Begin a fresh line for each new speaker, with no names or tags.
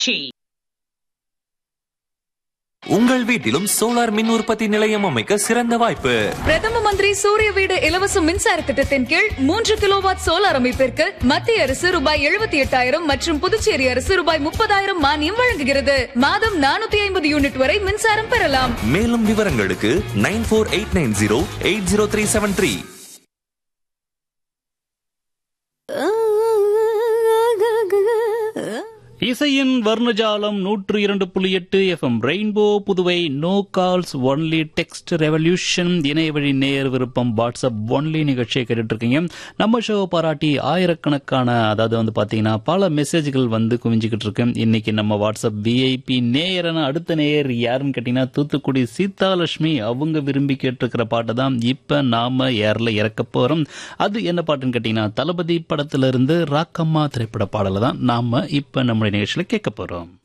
C
உங்கள் வீட்டிலும் solar மின் உற்பத்தி நிலையம் அமைக்க சிறந்த வாய்ப்பு
பிரதம மந்திரி சூரிய வீடு இலவச மின்சார திட்டத்தின் கீழ் மூன்று கிலோவாட் சோலார் அமைப்பிற்கு மத்திய அரசு ரூபாய் எழுபத்தி எட்டாயிரம் மற்றும் புதுச்சேரி அரசு ரூபாய் முப்பதாயிரம் மானியம் வழங்குகிறது மாதம் நானூத்தி ஐம்பது யூனிட் வரை மின்சாரம் பெறலாம்
மேலும் விவரங்களுக்கு nine four eight nine zero eight zero three seven three
இசையின் வர்ணஜாலம் நூற்று இரண்டு புள்ளி எட்டு FM rainbow Puduvai no calls only text revolution இணைய வழி நேர் விருப்பம் வாட்ஸ்அப் ஒன்லி நிகழ்ச்சியை கேட்டுட்டு இருக்கீங்க நம்ம ஷோ பாராட்டி ஆயிரக்கணக்கான அதாவது வந்து பாத்தீங்கன்னா பல மெசேஜ்கள் வந்து குவிஞ்சுக்கிட்டு இருக்கு இன்னைக்கு நம்ம வாட்ஸ்அப் விஐபி நேயரான அடுத்த நேயர் யாருன்னு கேட்டீங்கன்னா தூத்துக்குடி சீதாலட்சுமி அவங்க விரும்பி கேட்டிருக்கிற பாட்டை தான் இப்ப நாம ஏர்ல இறக்க போறோம் அது என்ன பாட்டுன்னு கேட்டீங்கன்னா தளபதி படத்துல இருந்து ராக்கம்மா திரைப்பட பாடலை தான் நாம இப்ப நம்முடைய நிகழ்ச்சியில கேட்க போறோம்